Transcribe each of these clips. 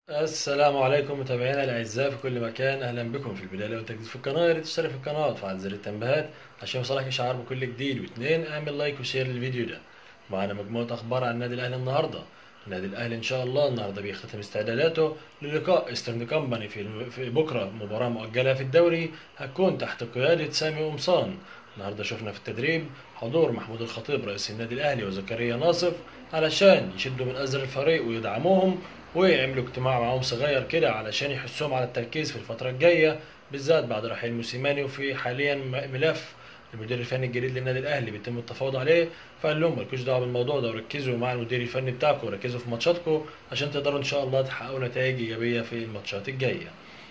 السلام عليكم متابعينا الاعزاء في كل مكان اهلا بكم في البدايه لو انت جديد في القناه يا ريت تشترك في القناه وتفعل زر التنبيهات عشان يوصلك اشعار بكل جديد واثنين اعمل لايك وشير للفيديو ده معانا مجموعه اخبار عن النادي الاهلي النهارده النادي الاهلي ان شاء الله النهارده بيختتم استعداداته للقاء ايسترن كومباني في في بكره مباراه مؤجله في الدوري هتكون تحت قياده سامي قمصان النهارده شفنا في التدريب حضور محمود الخطيب رئيس النادي الاهلي وزكريا ناصف علشان يشدوا من ازر الفريق ويدعموهم ويعملوا اجتماع معاهم صغير كده علشان يحسوهم على التركيز في الفترة الجاية بالذات بعد رحيل موسيماني وفي حاليا ملف المدير الفني الجديد للنادي الاهلي بيتم التفاوض عليه فقال لهم مالكوش دعوه بالموضوع ده وركزوا مع المدير الفني بتاعكم وركزوا في ماتشاتكم عشان تقدروا ان شاء الله تحققوا نتائج ايجابيه في الماتشات الجايه.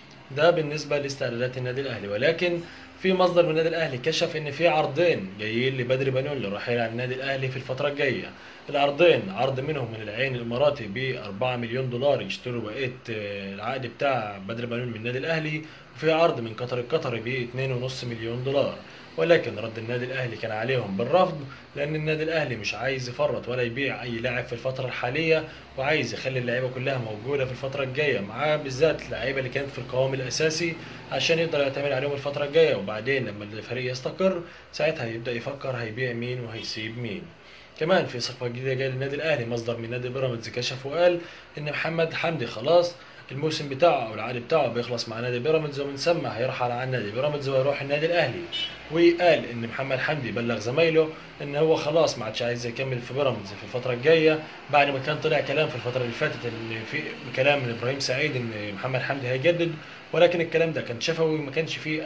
ده بالنسبه لاستعدادات النادي الاهلي ولكن في مصدر من النادي الاهلي كشف ان في عرضين جايين لبدر بنون للرحيل عن النادي الاهلي في الفتره الجايه العرضين عرض منهم من العين الاماراتي ب 4 مليون دولار يشتروا بقيه العقد بتاع بدر بنون من النادي الاهلي وفي عرض من قطر القطري ب 2.5 مليون دولار ولكن رد النادي الاهلي كان عليهم بالرفض لان النادي الاهلي مش عايز يفرط ولا يبيع اي لاعب في الفتره الحاليه وعايز يخلي اللعيبه كلها موجوده في الفتره الجايه معاه بالذات اللعيبه اللي كانت في القوام الاساسي عشان يقدر يعتمد عليهم الفتره الجايه وبعدين لما الفريق يستقر ساعتها يبدا يفكر هيبيع مين وهيسيب مين كمان في صفقه جديده جايه للنادي الاهلي مصدر من نادي بيراميدز كشف وقال ان محمد حمدي خلاص الموسم بتاعه او العقد بتاعه بيخلص مع نادي بيراميدز ومن ثم هيرحل عن نادي بيراميدز ويروح النادي الاهلي وقال ان محمد حمدي بلغ زمايله ان هو خلاص ما عادش عايز يكمل في بيراميدز في الفتره الجايه بعد ما كان طلع كلام في الفتره اللي فاتت ان في كلام من ابراهيم سعيد ان محمد حمدي هيجدد ولكن الكلام ده كان شفوي وما كانش فيه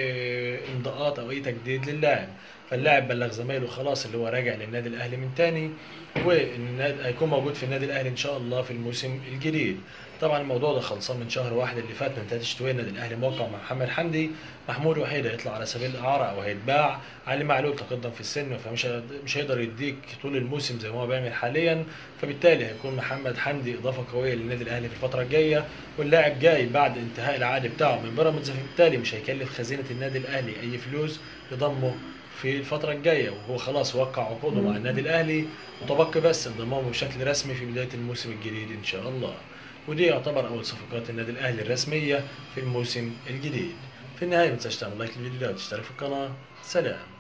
اي امضاءات او اي تجديد للاعب فاللاعب بلغ زمايله خلاص اللي هو راجع للنادي الاهلي من تاني وان هيكون موجود في النادي الاهلي ان شاء الله في الموسم الجديد طبعا الموضوع ده خلصان من شهر واحد اللي فات من تلات شتوية النادي الاهلي موقع مع محمد حمدي محمود وحيد هيطلع على سبيل الاعاره او هيتباع علي معلول تقدم في السن فمش مش هيقدر يديك طول الموسم زي ما هو بيعمل حاليا فبالتالي هيكون محمد حمدي اضافه قويه للنادي الاهلي في الفتره الجايه واللاعب جاي بعد انتهاء العقد بتاعه من بيراميدز فبالتالي مش هيكلف خزينه النادي الاهلي اي فلوس يضمه في الفترة الجاية وهو خلاص وقع عقوده مع النادي الأهلي وتبقى بس انضمامه بشكل رسمي في بداية الموسم الجديد إن شاء الله ودي يعتبر أول صفقات النادي الأهلي الرسمية في الموسم الجديد في النهاية ما تنساش تعمل لايك للفيديو وتشترك في القناة سلام